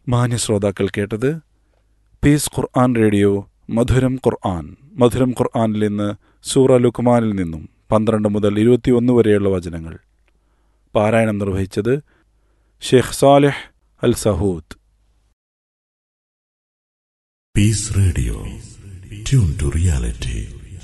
മാന്യ ശ്രോതാക്കൾ കേട്ടത് പീസ് ഖുർആൻ റേഡിയോ മധുരം ഖുർആൻ മധുരം ഖുർആനിൽ നിന്ന് സൂറ ലുക്മാനിൽ നിന്നും പന്ത്രണ്ട് മുതൽ ഇരുപത്തിയൊന്ന് വരെയുള്ള വചനങ്ങൾ പാരായണം നിർവഹിച്ചത് Sheikh Salih Al Sahood Peace Radio. Tune to reality.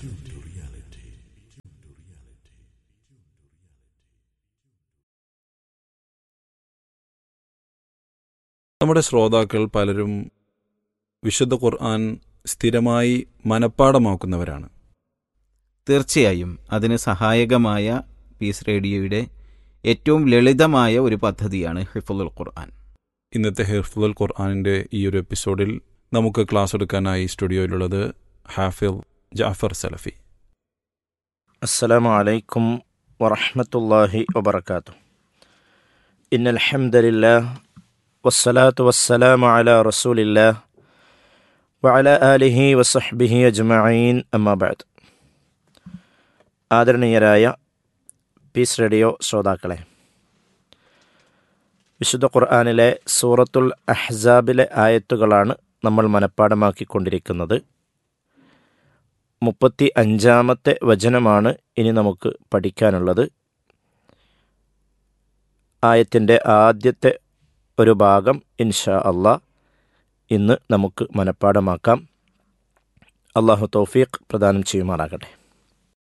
നമ്മുടെ ശ്രോതാക്കൾ പലരും വിശുദ്ധ ഖുർആൻ സ്ഥിരമായി മനഃപ്പാടമാക്കുന്നവരാണ് തീർച്ചയായും അതിന് സഹായകമായ പീസ് റേഡിയോയുടെ ഏറ്റവും ലളിതമായ ഒരു പദ്ധതിയാണ് ഹിഫുൽ ഖുർആൻ ഇന്നത്തെ ഹിഫ്ലുൽ ഖുർആാനിൻ്റെ ഈ ഒരു എപ്പിസോഡിൽ നമുക്ക് ക്ലാസ് എടുക്കാനായി സ്റ്റുഡിയോയിലുള്ളത് ഹാഫിൽ ജാഫർ സലഫി السلام عليكم ورحمة الله وبركاته إن الحمد لله والصلاة والسلام على رسول الله وعلى آله وصحبه أجمعين أما بعد ആദരണീയരായ പീസ് റേഡിയോ ശ്രോതാക്കളെ വിശുദ്ധ ഖുർആാനിലെ സൂറത്തുൽ അഹ്സാബിലെ ആയത്തുകളാണ് നമ്മൾ മനഃപ്പാടമാക്കിക്കൊണ്ടിരിക്കുന്നത് മുപ്പത്തി അഞ്ചാമത്തെ വചനമാണ് ഇനി നമുക്ക് പഠിക്കാനുള്ളത് ആയത്തിൻ്റെ ആദ്യത്തെ ഒരു ഭാഗം ഇൻഷാ അള്ളാ ഇന്ന് നമുക്ക് മനഃപ്പാടമാക്കാം അള്ളാഹു തൗഫീഖ് പ്രദാനം ചെയ്യുമാറാകട്ടെ